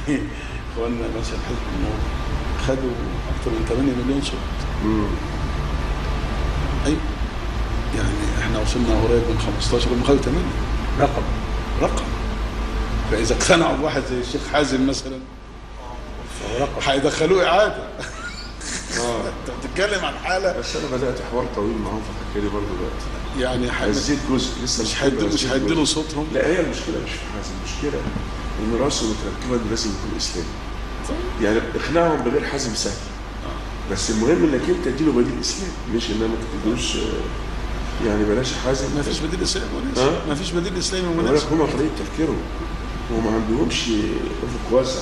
يعني اخواننا مثلا حزب النور خدوا اكثر من 8 مليون صوت ايوه يعني احنا وصلنا قريب من 15 هم خدوا 8 رقم رقم فاذا اقتنعوا بواحد زي الشيخ حازم مثلا رقم هيدخلوه اعاده اه انت بتتكلم عن حاله بس انا بدات حوار طويل معاهم في الحكايه دي برضه دلوقتي يعني ح- هزيد جزء لسه مش هزيد هيدوا مش جزء. هيدوا صوتهم لا هي المشكله مش في حازم المشكله ان راسه متركبه إنه لازم يكون اسلامي يعني اقناعهم بغير حازم سهل بس المهم انك انت تديله بديل اسلامي مش انما ما تديلوش آه، يعني بلاش حازم ما فيش بديل اسلامي مناسب ها؟ ما فيش بديل اسلامي بالك مناسب هم طريقه تفكيرهم وما عندهمش افق واسع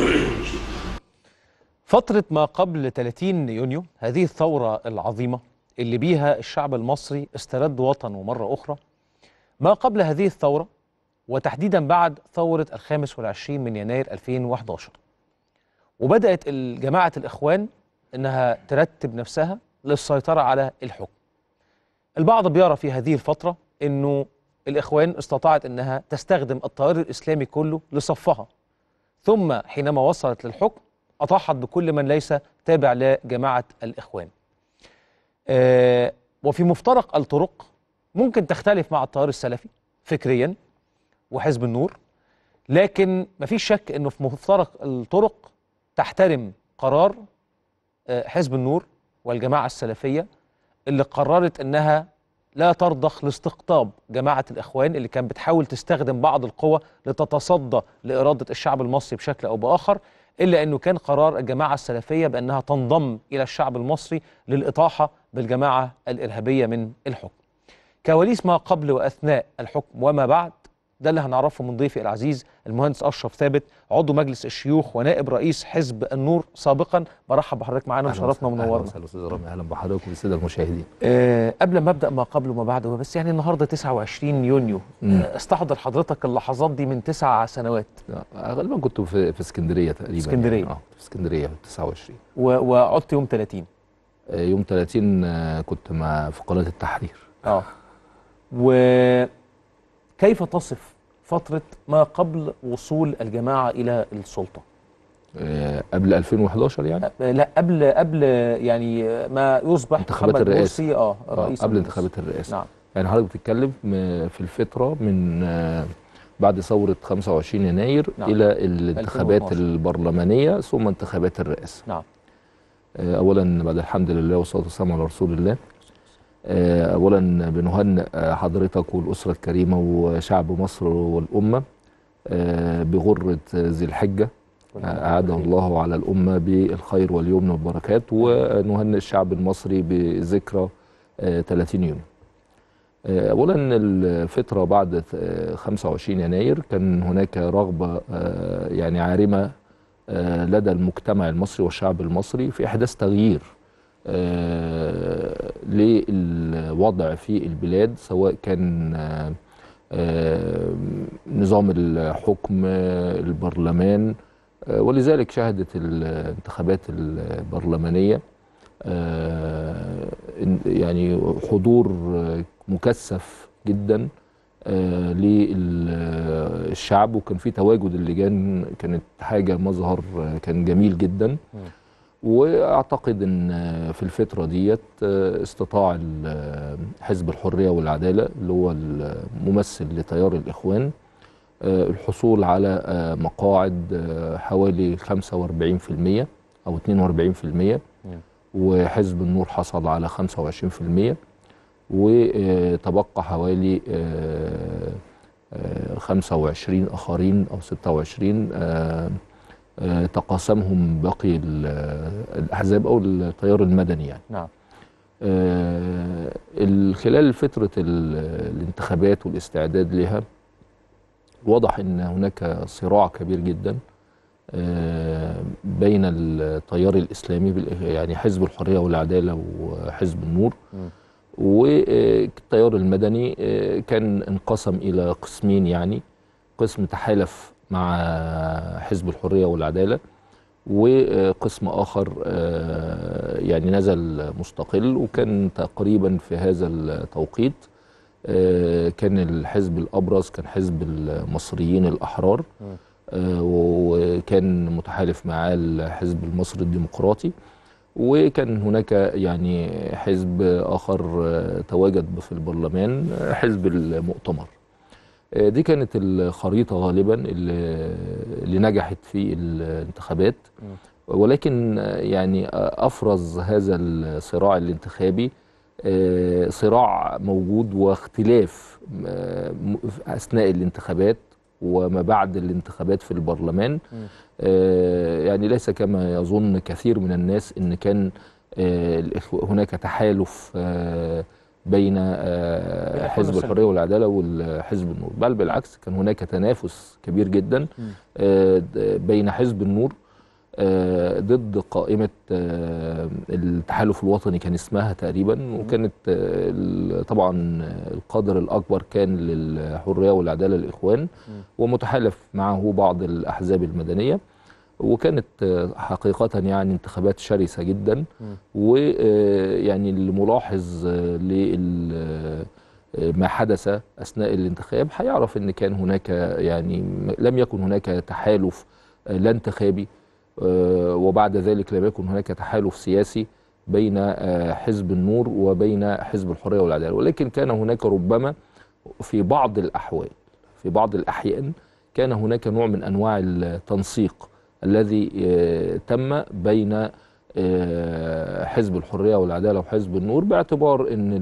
فترة ما قبل 30 يونيو هذه الثورة العظيمة اللي بيها الشعب المصري استرد وطنه مرة أخرى ما قبل هذه الثورة وتحديدا بعد ثورة الخامس والعشرين من يناير 2011 وبدأت جماعة الإخوان إنها ترتب نفسها للسيطرة على الحكم البعض بيرى في هذه الفترة إنه الإخوان استطاعت إنها تستخدم التيار الإسلامي كله لصفها ثم حينما وصلت للحكم أطاحت بكل من ليس تابع لجماعة الإخوان آه وفي مفترق الطرق ممكن تختلف مع التيار السلفي فكريا وحزب النور لكن مفيش شك انه في مفترق الطرق تحترم قرار آه، حزب النور والجماعه السلفيه اللي قررت انها لا ترضخ لاستقطاب جماعه الاخوان اللي كانت بتحاول تستخدم بعض القوى لتتصدى لاراده الشعب المصري بشكل او باخر الا انه كان قرار الجماعه السلفيه بانها تنضم الى الشعب المصري للاطاحه بالجماعه الارهابيه من الحكم. كواليس ما قبل واثناء الحكم وما بعد ده اللي هنعرفه من ضيفي العزيز المهندس اشرف ثابت عضو مجلس الشيوخ ونائب رئيس حزب النور سابقا برحب بحضرتك معانا وشرفنا اهلا ومنورنا وسهلا استاذ رامي اهلا بحضرتك وبالساده المشاهدين أه قبل ما ابدا ما قبل وما بعد بس يعني النهارده 29 يونيو مم. أه استحضر حضرتك اللحظات دي من تسع سنوات آه، غالبا كنت في في اسكندريه تقريبا اسكندريه. يعني. اه في اسكندريه في 29 و- وعدت يوم 30 آه، يوم 30 آه، كنت مع في قناه التحرير اه وكيف تصف فترة ما قبل وصول الجماعة إلى السلطة؟ آه، قبل 2011 يعني أه، لا قبل قبل يعني ما يصبح انتخابات محمد الرئاسة. مرسي اه آه، رئيس قبل مصر. انتخابات الرئاسه نعم يعني حضرتك بتتكلم م- في الفتره من آه، بعد ثوره 25 يناير نعم. الى الانتخابات 2012. البرلمانيه ثم انتخابات الرئاسه نعم آه، اولا بعد الحمد لله والصلاه والسلام على رسول الله آه، اولا بنهنئ آه، حضرتك والاسره الكريمه وشعب مصر والامه آه، بغره ذي الحجه آه، اعاده الله على الامه بالخير واليمن والبركات ونهنئ الشعب المصري بذكرى آه، 30 يونيو آه، اولا الفتره بعد آه، 25 يناير كان هناك رغبه آه، يعني عارمه آه، لدى المجتمع المصري والشعب المصري في احداث تغيير آه، للوضع في البلاد سواء كان آه، آه، نظام الحكم آه، البرلمان آه، ولذلك شهدت الانتخابات البرلمانيه آه، إن- يعني حضور آه، مكثف جدا آه، للشعب وكان في تواجد اللجان كانت حاجه مظهر آه، كان جميل جدا واعتقد ان آه، في الفتره ديت آه، استطاع ال- آه، حزب الحريه والعداله اللي هو الممثل لتيار الاخوان آه، الحصول على آه، مقاعد آه، حوالي 45% او 42% وحزب النور حصل على 25% وتبقى حوالي آه، آه، 25 اخرين او 26 آه، آه، تقاسمهم باقي ال- الاحزاب او التيار المدني يعني نعم آه، ال- خلال فترة ال- الانتخابات والاستعداد لها واضح ان هناك صراع كبير جدا آه، بين التيار الاسلامي بال- يعني حزب الحريه والعداله وحزب النور والتيار المدني آه، كان انقسم الى قسمين يعني قسم تحالف مع حزب الحريه والعداله وقسم اخر آه، يعني نزل مستقل وكان تقريبا في هذا التوقيت آه، كان الحزب الابرز كان حزب المصريين الاحرار آه، وكان متحالف معاه الحزب المصري الديمقراطي وكان هناك يعني حزب آخر آه، تواجد في البرلمان آه، حزب المؤتمر آه، دي كانت الخريطة غالبا اللي اللي نجحت في الانتخابات ولكن آه، يعني آه، أفرز هذا الصراع الانتخابي آه، صراع موجود واختلاف آه، م- أثناء الانتخابات وما بعد الانتخابات في البرلمان آه، يعني ليس كما يظن كثير من الناس ان كان آه، الإخوة- هناك تحالف آه، بين آه، الإخوان حزب والسلف. الحريه والعداله والحزب النور بل بالعكس كان هناك تنافس كبير جدا آه، د- بين حزب النور آه، ضد قائمة آه، التحالف الوطني كان اسمها تقريبا وكانت آه، ال- طبعا القدر الأكبر كان للحرية والعدالة الإخوان ومتحالف معه بعض الأحزاب المدنية وكانت آه، حقيقة يعني انتخابات شرسة جدا ويعني الملاحظ آه، لل آه، ما حدث اثناء الانتخاب هيعرف ان كان هناك يعني م- لم يكن هناك تحالف آه، لا انتخابي آه، وبعد ذلك لم يكن هناك تحالف سياسي بين آه، حزب النور وبين حزب الحريه والعداله ولكن كان هناك ربما في بعض الاحوال في بعض الاحيان كان هناك نوع من انواع التنسيق الذي آه، تم بين آه، حزب الحريه والعداله وحزب النور باعتبار ان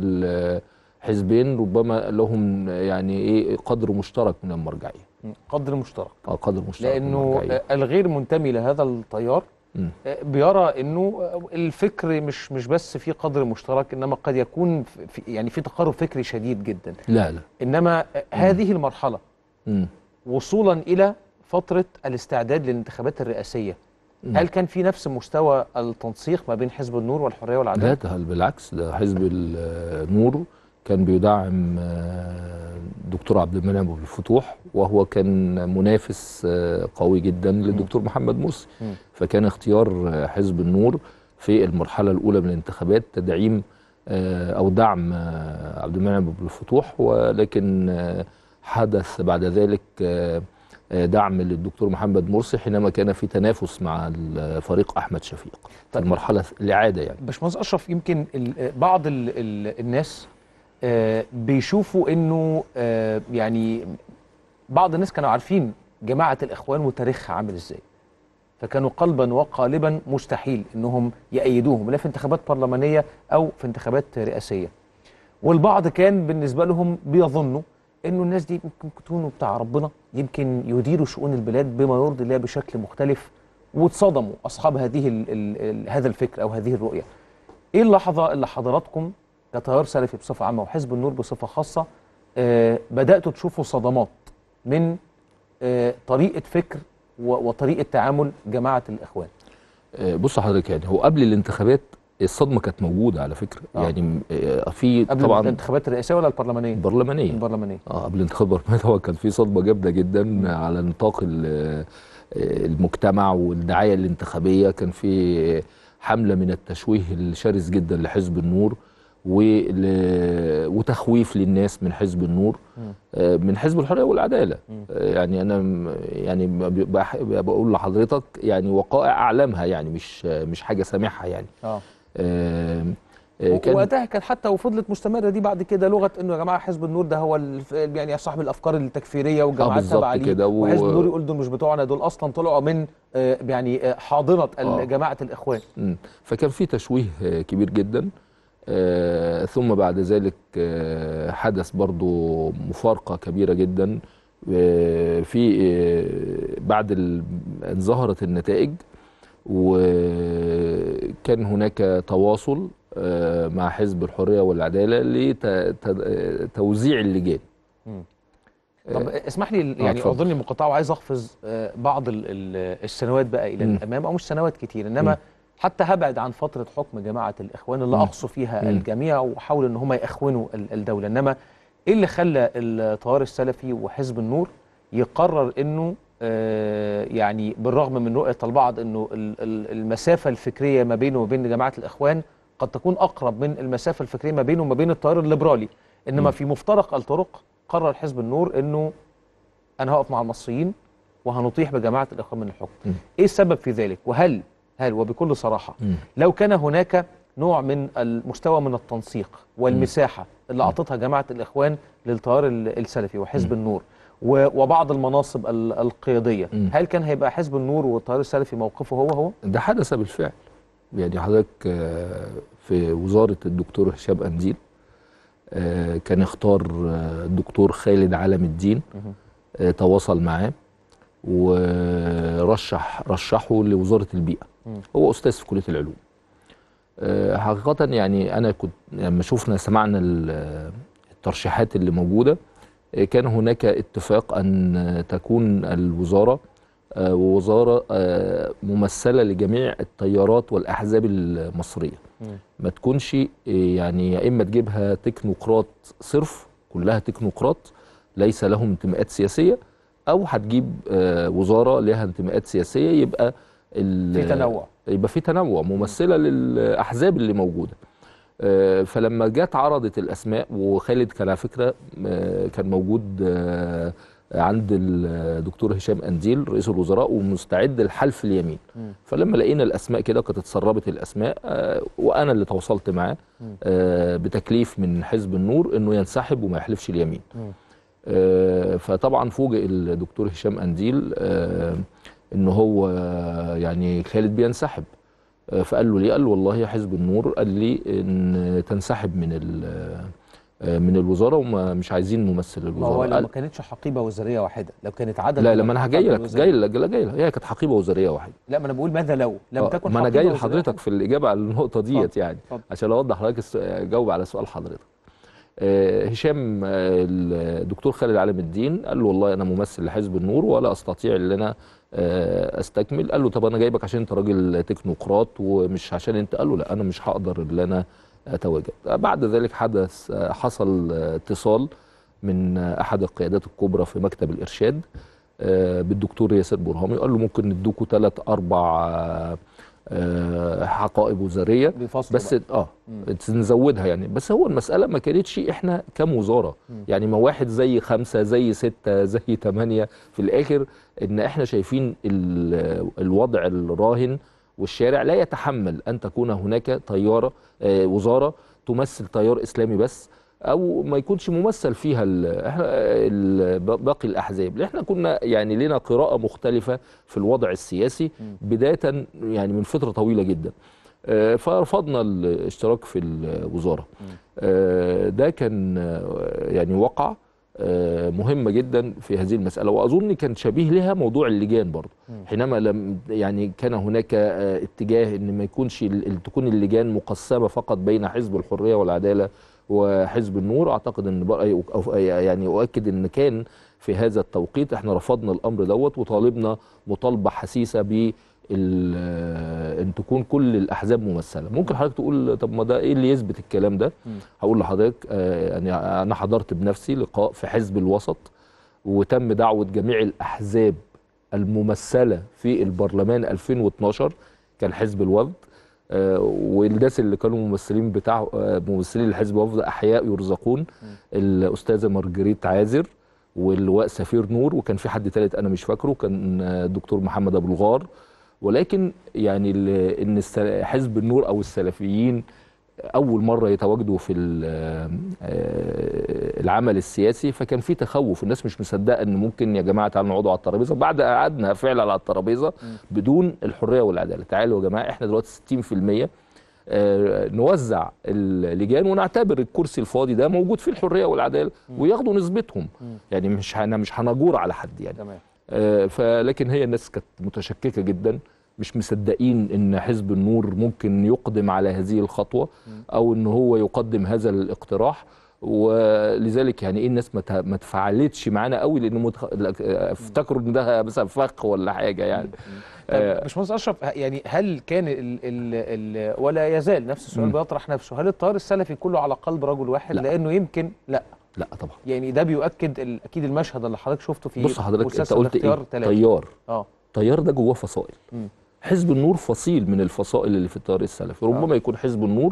الحزبين ربما لهم يعني ايه قدر مشترك من المرجعيه قدر مشترك اه قدر مشترك من لانه المرجعية. آه، الغير منتمي لهذا التيار مم. آه، بيرى انه آه، الفكر مش مش بس في قدر مشترك انما قد يكون في يعني في تقارب فكري شديد جدا لا لا انما آه، هذه المرحله مم. وصولا الى فتره الاستعداد للانتخابات الرئاسيه مم. هل كان في نفس مستوى التنسيق ما بين حزب النور والحريه لا والعداله ده بالعكس ده حزب النور كان بيدعم آه، دكتور عبد المنعم ابو الفتوح وهو كان منافس آه، قوي جدا للدكتور محمد مرسي مم. فكان اختيار آه، حزب النور في المرحله الاولى من الانتخابات تدعيم آه، او دعم آه، عبد المنعم ابو الفتوح ولكن آه، حدث بعد ذلك آه، آه، دعم للدكتور محمد مرسي حينما كان في تنافس مع الفريق احمد شفيق في طيب. المرحله الاعاده يعني باشمهندس اشرف يمكن ال- بعض ال ال الناس آه، بيشوفوا انه آه، يعني بعض الناس كانوا عارفين جماعه الاخوان وتاريخها عامل ازاي فكانوا قلبا وقالبا مستحيل انهم يأيدوهم لا في انتخابات برلمانيه او في انتخابات رئاسيه والبعض كان بالنسبه لهم بيظنوا انه الناس دي ممكن يكونوا بتاع ربنا يمكن يديروا شؤون البلاد بما يرضي الله بشكل مختلف واتصدموا اصحاب هذه ال ال ال هذا الفكر او هذه الرؤيه ايه اللحظه اللي حضراتكم كتيار سلفي بصفه عامه وحزب النور بصفه خاصه آه بداتوا تشوفوا صدمات من آه طريقه فكر و- وطريقه تعامل جماعه الاخوان آه، بص حضرتك يعني هو قبل الانتخابات الصدمه كانت موجوده على فكره آه. يعني آه، في قبل طبعا الانتخابات الرئاسيه ولا البرلمانيه البرلمانيه البرلمانيه اه قبل الانتخابات البرلمانيه طبعا كان في صدمه جامده جدا على نطاق ال- آه، المجتمع والدعايه الانتخابيه كان في حمله من التشويه الشرس جدا لحزب النور ول- وتخويف للناس من حزب النور آه، من حزب الحريه والعداله آه، يعني انا م- يعني ب- بح- بقول لحضرتك يعني وقائع اعلامها يعني مش مش حاجه سامعها يعني اه آم، آه، كان وقتها كان حتى وفضلت مستمره دي بعد كده لغه انه يا جماعه حزب النور ده هو الف- يعني صاحب الافكار التكفيريه والجماعات بالظبط تبع ليه كده، و- وحزب النور يقول دول مش بتوعنا دول اصلا طلعوا من آه، يعني آه، حاضنه آه. جماعه الاخوان مم. فكان في تشويه آه، كبير جدا آه، ثم بعد ذلك آه، حدث برضو مفارقة كبيرة جدا آه، في آه، بعد ال- ان ظهرت النتائج وكان هناك تواصل آه، مع حزب الحرية والعدالة لتوزيع اللجان طب اسمح لي يعني اتفضل. اظن مقاطعه وعايز اقفز آه، بعض ال- ال- السنوات بقى الى مم. الامام او مش سنوات كتير انما مم. حتى هبعد عن فتره حكم جماعه الاخوان اللي مم. اقصوا فيها مم. الجميع وحاولوا ان هم يخونوا ال- الدوله انما ايه اللي خلى التيار السلفي وحزب النور يقرر انه آه، يعني بالرغم من رؤيه البعض انه ال- ال- المسافه الفكريه ما بينه وبين جماعه الاخوان قد تكون اقرب من المسافه الفكريه ما بينه وما بين التيار الليبرالي انما مم. في مفترق الطرق قرر حزب النور انه انا هقف مع المصريين وهنطيح بجماعه الاخوان من الحكم مم. ايه السبب في ذلك وهل هل وبكل صراحه مم. لو كان هناك نوع من المستوى من التنسيق والمساحه اللي اعطتها جماعه الاخوان للتيار ال- السلفي وحزب النور و- وبعض المناصب ال- القياديه مم. هل كان هيبقى حزب النور والتيار السلفي موقفه هو هو ده حدث بالفعل يعني حضرتك آه، في وزارة الدكتور هشام أنزيل آه، كان اختار آه، الدكتور خالد علم الدين مهم. آه، تواصل معاه ورشح رشحه لوزارة البيئة مم. هو أستاذ في كلية العلوم آه، حقيقة يعني أنا كنت لما شفنا سمعنا ال- الترشيحات اللي موجودة آه، كان هناك اتفاق أن تكون الوزارة آه، وزارة آه، ممثلة لجميع التيارات والأحزاب المصرية مم. ما تكونش آه، يعني يا إما تجيبها تكنوقراط صرف كلها تكنوقراط ليس لهم انتماءات سياسية أو هتجيب آه، وزارة لها انتماءات سياسية يبقى ال- في تنوع يبقى في تنوع ممثله للاحزاب اللي موجوده آه، فلما جت عرضت الاسماء وخالد كان على فكره آه، كان موجود آه، عند الدكتور هشام انديل رئيس الوزراء ومستعد لحلف اليمين مم. فلما لقينا الاسماء كده كانت اتسربت الاسماء آه، وانا اللي تواصلت معاه مم. آه، بتكليف من حزب النور انه ينسحب وما يحلفش اليمين مم. آه، فطبعا فوجئ الدكتور هشام انديل آه، ان هو آه، يعني خالد بينسحب آه، فقال له ليه؟ قال له والله يا حزب النور قال لي ان تنسحب من ال- آه، من الوزاره ومش عايزين ممثل ما هو الوزاره لو قال ما كانتش حقيبه وزاريه واحده لو كانت عدد لا من لما انا جاي الحقائب لك الوزارية. جاي لك لا جاي لك هي كانت حقيبه وزاريه واحده لا ما انا بقول ماذا لو لم آه، تكن ما انا حقيبة جاي وزارية لحضرتك واحدة؟ في الاجابه على النقطه ديت اتفضل، يعني اتفضل. عشان اوضح لحضرتك الس- اجاوب على سؤال حضرتك آه، هشام آه، الدكتور خالد علم الدين قال له والله انا ممثل لحزب النور ولا استطيع ان انا آه، استكمل قال له طب انا جايبك عشان انت راجل تكنوقراط ومش عشان انت قال له لا انا مش هقدر ان انا اتواجد بعد ذلك حدث آه، حصل آه، اتصال من آه، احد القيادات الكبرى في مكتب الارشاد آه، بالدكتور ياسر برهامي قال له ممكن ندوكوا ثلاث اربع آه، آه، حقائب وزاريه بيفصلوا بس بقى. اه نزودها يعني بس هو المساله ما كانتش احنا كام وزاره يعني ما واحد زي خمسه زي سته زي ثمانيه في الاخر ان احنا شايفين ال- الوضع الراهن والشارع لا يتحمل ان تكون هناك طياره آه، وزاره تمثل تيار اسلامي بس او ما يكونش ممثل فيها ال احنا ال باقي الاحزاب لان احنا كنا يعني لنا قراءه مختلفه في الوضع السياسي بدايه يعني من فتره طويله جدا آه، فرفضنا الاشتراك في الوزاره آه، ده كان آه، يعني وقع آه، مهمه جدا في هذه المساله واظن كان شبيه لها موضوع اللجان برضه حينما لم يعني كان هناك آه، اتجاه ان ما يكونش ال- ال- تكون اللجان مقسمه فقط بين حزب الحريه والعداله وحزب النور اعتقد ان بقى أو- يعني اؤكد ان كان في هذا التوقيت احنا رفضنا الامر دوت وطالبنا مطالبه حسيسه ب ال- ان تكون كل الاحزاب ممثله ممكن حضرتك تقول طب ما ده ايه اللي يثبت الكلام ده هقول لحضرتك آه، يعني انا حضرت بنفسي لقاء في حزب الوسط وتم دعوه جميع الاحزاب الممثله في البرلمان 2012 كان حزب الوفد آه، والناس اللي كانوا ممثلين بتاع آه، ممثلين لحزب الوفد احياء يرزقون الاستاذه مارجريت عازر واللواء سفير نور وكان في حد ثالث انا مش فاكره كان آه، الدكتور محمد ابو الغار ولكن يعني ال- ان السل- حزب النور او السلفيين اول مره يتواجدوا في ال- آه، العمل السياسي فكان في تخوف الناس مش مصدقه ان ممكن يا جماعه تعالوا نقعدوا على الترابيزه بعد قعدنا فعلا على الترابيزه بدون الحريه والعداله تعالوا يا جماعه احنا دلوقتي 60% آه، نوزع اللجان ونعتبر الكرسي الفاضي ده موجود فيه الحريه والعداله وياخدوا نسبتهم يعني مش هن- مش هنجور على حد يعني تمام آه، فلكن هي الناس كانت متشككه جدا مش مصدقين ان حزب النور ممكن يقدم على هذه الخطوه او ان هو يقدم هذا الاقتراح ولذلك يعني ايه الناس ما ت- ما تفاعلتش معانا قوي لان متخ... لا، افتكروا ان ده مثلا فخ ولا حاجه يعني طب باشمهندس اشرف يعني هل كان ال ال ال ولا يزال نفس السؤال مم. بيطرح نفسه هل التيار السلفي كله على قلب رجل واحد لا. لانه يمكن لا لا طبعا يعني ده بيؤكد ال- اكيد المشهد اللي حضرتك شفته في بص حضرتك انت مسلسل قلت الاختيار ايه تلاتة. طيار اه طيار ده جواه فصائل مم. حزب النور فصيل من الفصائل اللي في التيار السلفي ربما آه. يكون حزب النور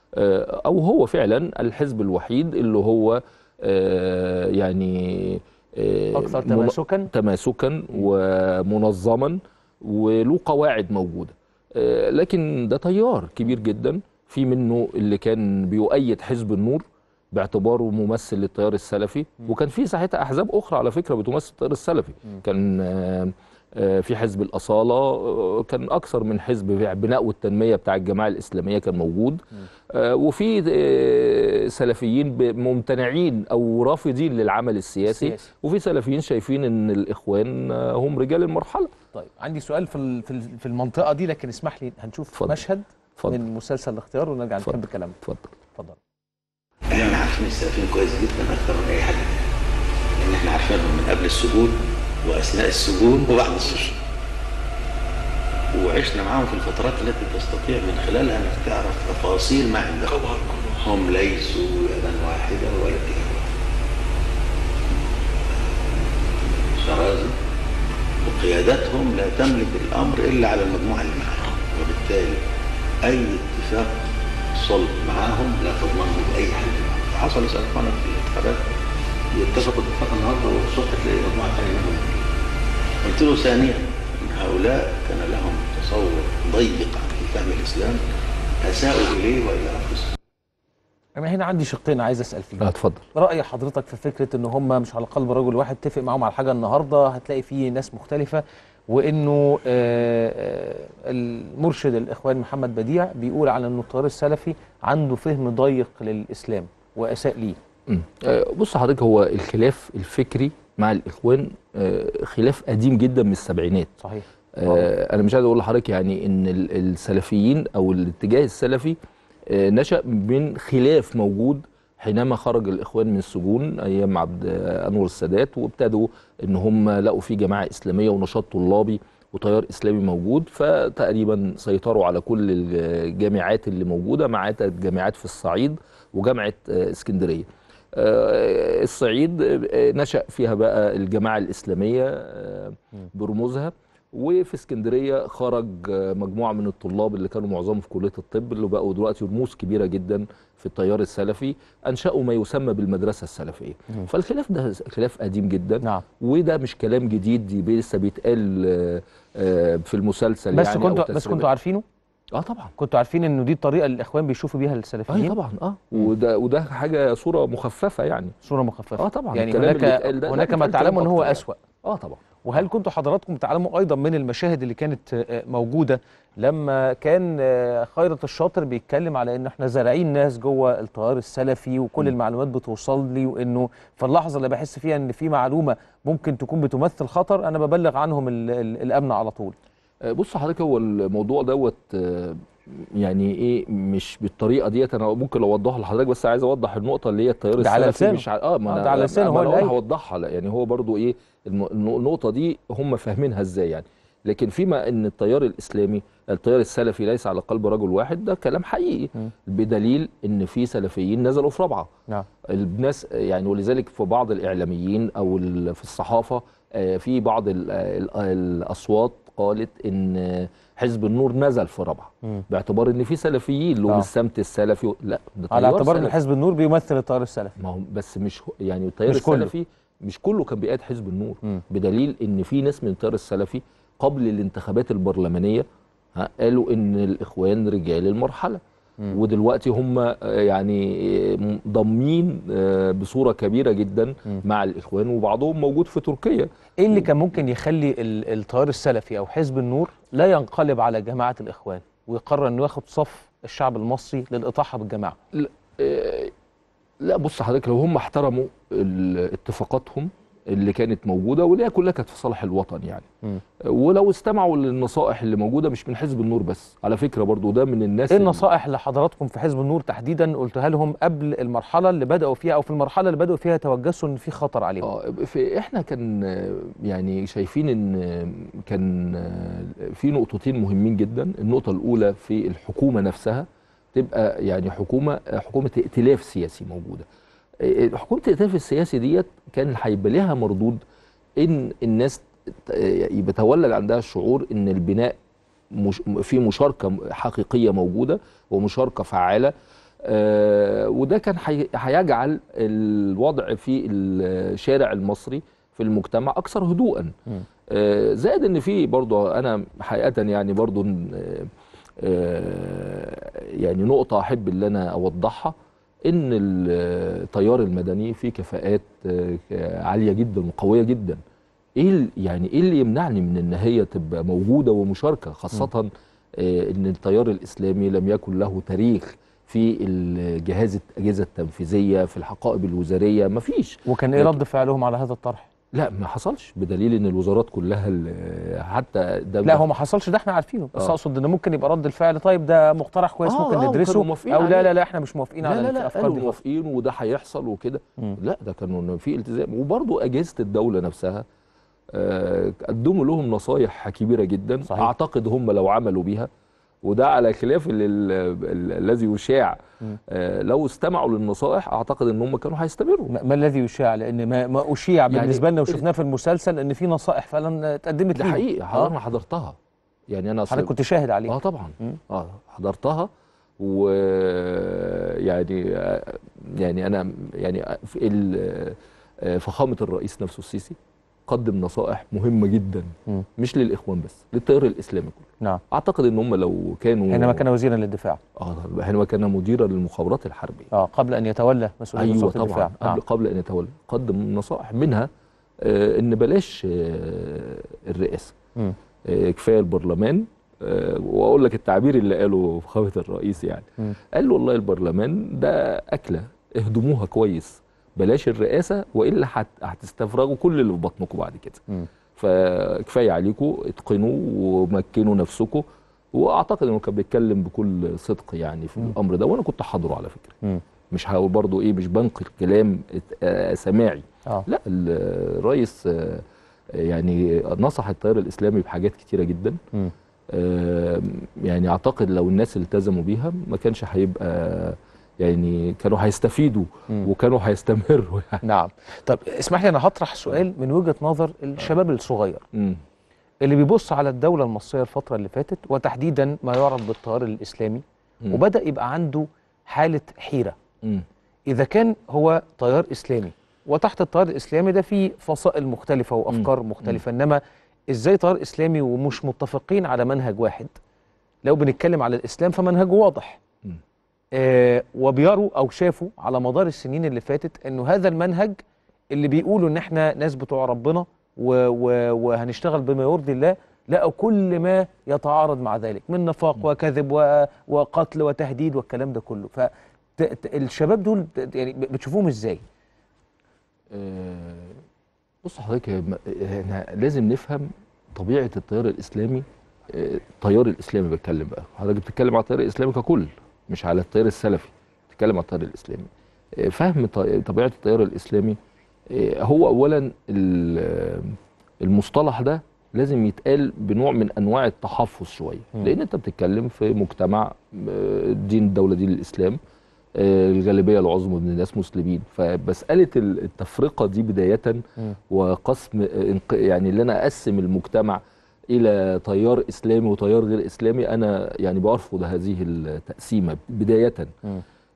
آه، او هو فعلا الحزب الوحيد اللي هو آه، يعني آه، اكثر من- تماسكا تماسكا ومنظما وله قواعد موجوده آه، لكن ده تيار كبير جدا في منه اللي كان بيؤيد حزب النور باعتباره ممثل للتيار السلفي وكان في ساعتها احزاب اخرى على فكره بتمثل التيار السلفي كان آه، آه، في حزب الاصاله آه، كان اكثر من حزب في بناء والتنميه بتاع الجماعه الاسلاميه كان موجود آه، وفي آه، سلفيين ب- ممتنعين او رافضين للعمل السياسي السياسي. وفي سلفيين شايفين ان الاخوان آه، هم رجال المرحله طيب عندي سؤال في ال- في ال- في المنطقه دي لكن اسمح لي هنشوف اتفضل. مشهد اتفضل من مسلسل الاختيار ونرجع اتفضل. نكمل كلامنا اتفضل اتفضل احنا عارفين السلفيين كويس جدا اكتر من اي حد لان احنا عارفينهم من قبل السجون واثناء السجون وبعد السجن وعشنا معاهم في الفترات التي تستطيع من خلالها انك تعرف تفاصيل ما عندهم هم ليسوا يدا واحده ولا اتجاه واحد شرازي وقيادتهم لا تملك الامر الا على المجموعه اللي معاهم وبالتالي اي اتفاق صلب معاهم لا تضمنه باي حد معاهم. حصل يسال اخوانك في الانتخابات يتفقوا اتفاق النهارده والصبح تلاقي مجموعه ثانيه منهم قلت له ثانيا ان هؤلاء كان لهم تصور ضيق في فهم الاسلام اساءوا اليه والى انفسهم انا هنا عندي شقين عايز اسال فيهم لا اتفضل راي حضرتك في فكره ان هم مش على قلب رجل واحد اتفق معاهم على حاجه النهارده هتلاقي فيه ناس مختلفه وانه آه، آه، المرشد الاخوان محمد بديع بيقول على انه التيار السلفي عنده فهم ضيق للاسلام واساء ليه مم. آه، بص حضرتك هو الخلاف الفكري مع الاخوان آه، خلاف قديم جدا من السبعينات صحيح آه، انا مش عايز اقول لحضرتك يعني ان ال- السلفيين او الاتجاه السلفي آه، نشا من خلاف موجود حينما خرج الاخوان من السجون ايام عبد آه، انور السادات وابتدوا ان هم لقوا في جماعه اسلاميه ونشاط طلابي وتيار اسلامي موجود فتقريبا سيطروا على كل الجامعات اللي موجوده ما عدا جامعات في الصعيد وجامعه آه، اسكندريه آه، الصعيد آه، نشأ فيها بقى الجماعة الإسلامية آه، برموزها وفي اسكندرية خرج آه، مجموعة من الطلاب اللي كانوا معظمهم في كلية الطب اللي بقوا دلوقتي رموز كبيرة جدا في التيار السلفي أنشأوا ما يسمى بالمدرسة السلفية فالخلاف ده خلاف قديم جدا نعم وده مش كلام جديد دي لسه بيتقال آه، آه، في المسلسل بس يعني أو كنتوا بس تسريبات. كنتوا عارفينه اه طبعا كنتوا عارفين انه دي الطريقه اللي الاخوان بيشوفوا بيها اي السلفيين طبعا اه وده وده حاجه صوره مخففه يعني صوره مخففه اه طبعا يعني الكلام هناك اللي اتقال ده- لا، هناك ما بيتقال كلام تعلموا ان هو أكتر يعني. اسوا اه طبعا وهل كنتوا حضراتكم تعلموا ايضا من المشاهد اللي كانت آه، موجوده لما كان آه، خيرت الشاطر بيتكلم على ان احنا زارعين ناس جوه التيار السلفي وكل المعلومات بتوصل لي وانه في اللحظه اللي بحس فيها ان في معلومه ممكن تكون بتمثل خطر انا ببلغ عنهم ال ال الامن على طول آه، بص حضرتك هو الموضوع دوت آه، يعني ايه مش بالطريقه ديت انا ممكن اوضحها لحضرتك بس عايز اوضح النقطه اللي هي التيار ده على السلفي لسانه. مش ع... اه ما آه، انا ده على لسانه ما هو انا اللي أقول قايل. هوضحها لا يعني هو برضو ايه الم- النق- النقطه دي هم فاهمينها ازاي يعني لكن فيما ان التيار الاسلامي التيار السلفي ليس على قلب رجل واحد ده كلام حقيقي م. بدليل ان في سلفيين نزلوا في رابعه نعم الناس يعني ولذلك في بعض الاعلاميين او ال- في الصحافه آه، في بعض ال- ال- الاصوات قالت ان حزب النور نزل في رابعه مم. باعتبار ان في سلفيين لهم آه. السمت السلفي و- لا ده على تيار اعتبار ان سلفي. حزب النور بيمثل التيار السلفي ما هو بس مش هو- يعني التيار مش كله. السلفي مش كله كان بيقاد حزب النور مم. بدليل ان في ناس من التيار السلفي قبل الانتخابات البرلمانيه ها، قالوا ان الاخوان رجال المرحله مم. ودلوقتي هم آه، يعني آه، ضامين آه، بصوره كبيره جدا مم. مع الاخوان وبعضهم موجود في تركيا ايه اللي كان ممكن يخلي ال- التيار السلفي او حزب النور لا ينقلب على جماعه الاخوان ويقرر انه ياخد صف الشعب المصري للاطاحه بالجماعه آه، لا بص حضرتك لو هم احترموا ال- اتفاقاتهم اللي كانت موجوده واللي هي كلها كانت في صالح الوطن يعني مم. ولو استمعوا للنصائح اللي موجوده مش من حزب النور بس على فكره برضو ده من الناس ايه اللي- النصائح اللي حضراتكم في حزب النور تحديدا قلتها لهم قبل المرحله اللي بداوا فيها او في المرحله اللي بداوا فيها توجسوا ان في خطر عليهم اه في احنا كان آه، يعني شايفين ان آه، كان آه، في نقطتين مهمين جدا النقطه الاولى في الحكومه نفسها تبقى يعني حكومه آه، حكومه ائتلاف سياسي موجوده آه، حكومه الائتلاف السياسي ديت كان هيبقى لها مردود ان الناس ت- آه، بتولد عندها الشعور ان البناء مش في مشاركه حقيقيه موجوده ومشاركه فعاله آه، وده كان حي- هيجعل الوضع في الشارع المصري في المجتمع اكثر هدوءا آه، زائد ان في برضو انا حقيقه يعني برضو آه، آه، يعني نقطه احب ان انا اوضحها ان التيار المدني فيه كفاءات آه، عاليه جدا وقويه جدا ايه ال- يعني ايه اللي يمنعني من ان هي تبقى موجوده ومشاركه خاصه آه، ان التيار الاسلامي لم يكن له تاريخ في الجهاز الاجهزه التنفيذيه في الحقائب الوزاريه مفيش وكان ايه لكن- رد فعلهم على هذا الطرح؟ لا ما حصلش بدليل ان الوزارات كلها ال- حتى ده لا هو ما حصلش ده احنا عارفينه بس آه. اقصد ان ممكن يبقى رد الفعل طيب ده مقترح كويس آه، ممكن آه، ندرسه وكانوا موافقين او لا عليه. لا لا احنا مش موافقين على لا لا لا الافكار قالوا دي خالص. موافقين وده هيحصل وكده مم. لا ده كانوا في التزام وبرضه اجهزه الدوله نفسها آه، قدموا لهم نصايح كبيره جدا صحيح. اعتقد هم لو عملوا بيها وده على خلاف ال- ال- ال- الذي يشاع مم. آه، لو استمعوا للنصائح اعتقد ان هم كانوا هيستمروا ما ما الذي يشاع لان ما, ما اشيع يعني بالنسبه لنا ال- وشفناه في المسلسل ان في نصائح فعلا اتقدمت ده ليهم. حقيقي آه. حضرتك انا حضرتها يعني انا أصل- حضرتك كنت شاهد عليه اه طبعا مم. اه حضرتها و يعني يعني انا يعني في ال- آه، فخامه الرئيس نفسه السيسي قدم نصائح مهمه جدا مم. مش للاخوان بس للتيار الاسلامي كله نعم اعتقد ان هم لو كانوا حينما كان وزيرا للدفاع اه حينما كان مديرا للمخابرات الحربيه اه قبل ان يتولى مسؤوليه ايوه وزاره الدفاع طبعا نعم. قبل قبل ان يتولى قدم نصائح منها آه ان بلاش آه الرئاسه مم. آه كفايه البرلمان آه واقول لك التعبير اللي قاله فخامه الرئيس يعني مم. قال له والله البرلمان ده اكله اهضموها كويس بلاش الرئاسه والا هت- هتستفرغوا كل اللي في بطنكم بعد كده مم. فكفايه عليكم اتقنوا ومكنوا نفسكم واعتقد انه كان بيتكلم بكل صدق يعني في مم. الامر ده وانا كنت حاضره على فكره مم. مش هقول برضو ايه مش بنقل كلام ات- آه، سماعي اه لا الرئيس آه، يعني نصح التيار الاسلامي بحاجات كتيره جدا مم. آه، يعني اعتقد لو الناس التزموا بيها ما كانش هيبقى يعني كانوا هيستفيدوا مم. وكانوا هيستمروا يعني نعم طب اسمح لي انا هطرح سؤال من وجهه نظر الشباب الصغير مم. اللي بيبص على الدوله المصريه الفتره اللي فاتت وتحديدا ما يعرف بالتيار الاسلامي مم. وبدا يبقى عنده حاله حيره مم. اذا كان هو تيار اسلامي وتحت التيار الاسلامي ده في فصائل مختلفه وافكار مختلفه انما ازاي تيار اسلامي ومش متفقين على منهج واحد لو بنتكلم على الاسلام فمنهجه واضح مم. آه وبيروا او شافوا على مدار السنين اللي فاتت انه هذا المنهج اللي بيقولوا ان احنا ناس بتوع ربنا و و وهنشتغل بما يرضي الله لقوا كل ما يتعارض مع ذلك من نفاق وكذب و- وقتل وتهديد والكلام ده كله فالشباب دول ت- يعني ب- بتشوفوهم ازاي؟ آه، بص حضرتك يا م- احنا لازم نفهم طبيعه التيار الاسلامي آه، التيار الاسلامي بتكلم بقى حضرتك بتتكلم على التيار الاسلامي ككل مش على التيار السلفي بتتكلم على التيار الاسلامي آه، فهم ط- طبيعه التيار الاسلامي آه، هو اولا ال- المصطلح ده لازم يتقال بنوع من انواع التحفظ شويه مم. لان انت بتتكلم في مجتمع آه، دين الدوله دين الاسلام آه، الغالبيه العظمى من الناس مسلمين فمساله ال- التفرقه دي بدايه مم. وقسم آه، انق- يعني اللي انا اقسم المجتمع الى تيار اسلامي وتيار غير اسلامي انا يعني برفض هذه التقسيمه بدايه مم.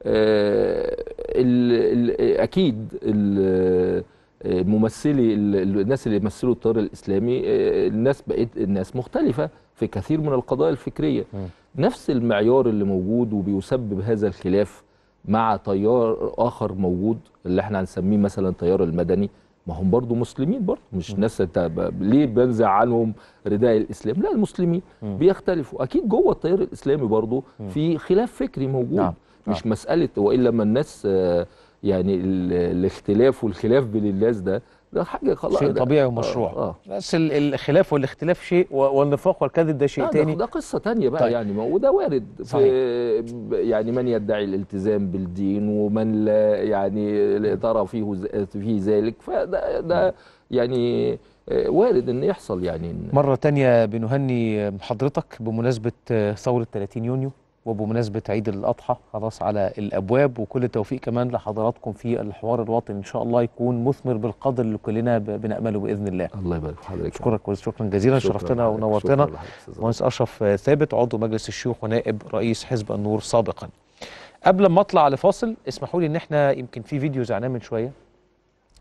آه، ال- ال- اكيد ال- آه، ممثلي ال- ال- الناس اللي يمثلوا التيار الاسلامي آه، الناس بقت الناس مختلفه في كثير من القضايا الفكريه مم. نفس المعيار اللي موجود وبيسبب هذا الخلاف مع تيار اخر موجود اللي احنا هنسميه مثلا التيار المدني ما هم برضو مسلمين برضو مش ناس انت ب- ليه بنزع عنهم رداء الاسلام لا المسلمين مم. بيختلفوا اكيد جوه التيار الاسلامي برضو في خلاف فكري موجود نعم. مش مساله والا ما الناس آه، يعني ال- الاختلاف والخلاف بين الناس ده ده حاجه خلاص شيء ده- طبيعي آه، ومشروع اه بس ال- الخلاف والاختلاف شيء و- والنفاق والكذب ده شيء لا، تاني ده, ده قصه تانية بقى طيب. يعني ما وده وارد صحيح. في ب- يعني من يدعي الالتزام بالدين ومن لا يعني لا ترى فيه ز- فيه ذلك فده ده يعني آه، وارد ان يحصل يعني إن- مرة تانية بنهني حضرتك بمناسبة ثورة 30 يونيو وبمناسبة عيد الأضحى خلاص على الأبواب وكل التوفيق كمان لحضراتكم في الحوار الوطني إن شاء الله يكون مثمر بالقدر اللي كلنا ب- بنأمله بإذن الله الله يبارك في حضرتك أشكرك كويس شكرا جزيلا شكراً شرفتنا لحضرتك. ونورتنا شكراً لحضرتك أستاذ رامي. مهندس أشرف ثابت عضو مجلس الشيوخ ونائب رئيس حزب النور سابقا قبل ما أطلع لفاصل اسمحوا لي إن إحنا يمكن في فيديو زعناه من شوية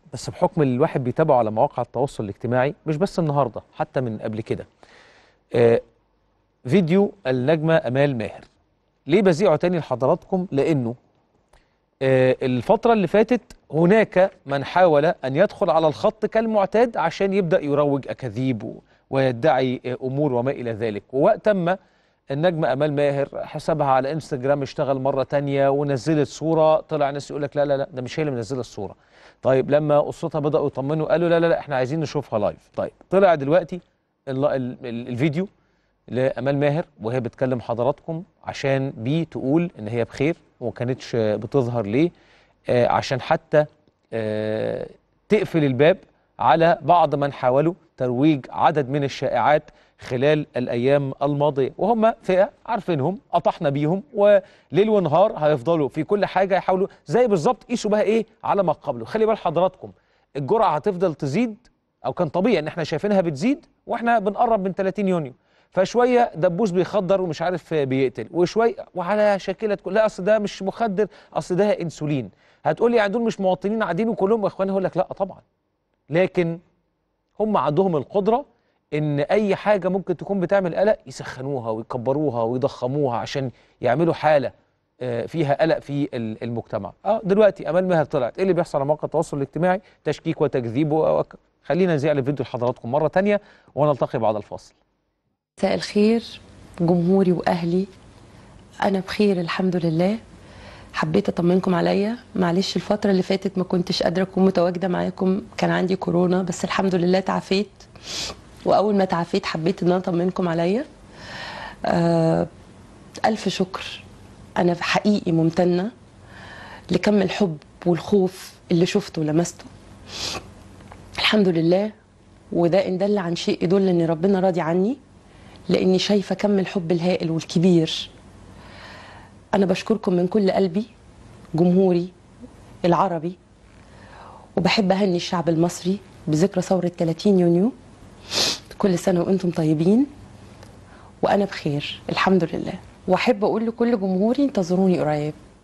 بس بحكم اللي الواحد بيتابعه على مواقع التواصل الاجتماعي مش بس النهارده حتى من قبل كده آه فيديو النجمه امال ماهر ليه بذيعه تاني لحضراتكم لانه آه الفتره اللي فاتت هناك من حاول ان يدخل على الخط كالمعتاد عشان يبدا يروج اكاذيب و- ويدعي آه امور وما الى ذلك ووقت ما النجمة أمال ماهر حسابها على انستجرام اشتغل مرة تانية ونزلت صورة طلع ناس يقول لك لا لا لا ده مش هي اللي منزلة الصورة طيب لما أسرتها بدأوا يطمنوا قالوا لا لا لا احنا عايزين نشوفها لايف طيب طلع دلوقتي ال ال ال الفيديو لأمال ماهر وهي بتكلم حضراتكم عشان بي تقول إن هي بخير وما كانتش آه، بتظهر ليه آه عشان حتى آه تقفل الباب على بعض من حاولوا ترويج عدد من الشائعات خلال الايام الماضيه وهم فئه عارفينهم قطحنا بيهم وليل ونهار هيفضلوا في كل حاجه يحاولوا زي بالظبط قيسوا بقى ايه على ما قبله خلي بال حضراتكم الجرعه هتفضل تزيد او كان طبيعي ان احنا شايفينها بتزيد واحنا بنقرب من 30 يونيو فشويه دبوس بيخدر ومش عارف بيقتل وشويه وعلى شاكله تقول لا اصل ده مش مخدر اصل ده انسولين هتقول لي يعني دول مش مواطنين قاعدين وكلهم اخوان هقول لك لا طبعا لكن هم عندهم القدره ان اي حاجه ممكن تكون بتعمل قلق يسخنوها ويكبروها ويضخموها عشان يعملوا حاله آه، فيها قلق في ال- المجتمع اه دلوقتي امال ماهر طلعت ايه اللي بيحصل على مواقع التواصل الاجتماعي تشكيك وتكذيب و- وك- خلينا نذيع الفيديو لحضراتكم مره تانية ونلتقي بعد الفاصل مساء الخير جمهوري واهلي انا بخير الحمد لله حبيت اطمنكم عليا معلش الفتره اللي فاتت ما كنتش قادره اكون متواجده معاكم كان عندي كورونا بس الحمد لله تعافيت واول ما تعافيت حبيت ان انا اطمنكم عليا آه الف شكر انا حقيقي ممتنه لكم الحب والخوف اللي شفته ولمسته الحمد لله وده ان دل عن شيء يدل ان ربنا راضي عني لاني شايفه كم الحب الهائل والكبير انا بشكركم من كل قلبي جمهوري العربي وبحب اهني الشعب المصري بذكرى ثوره 30 يونيو كل سنه وانتم طيبين وانا بخير الحمد لله واحب اقول لكل جمهوري انتظروني قريب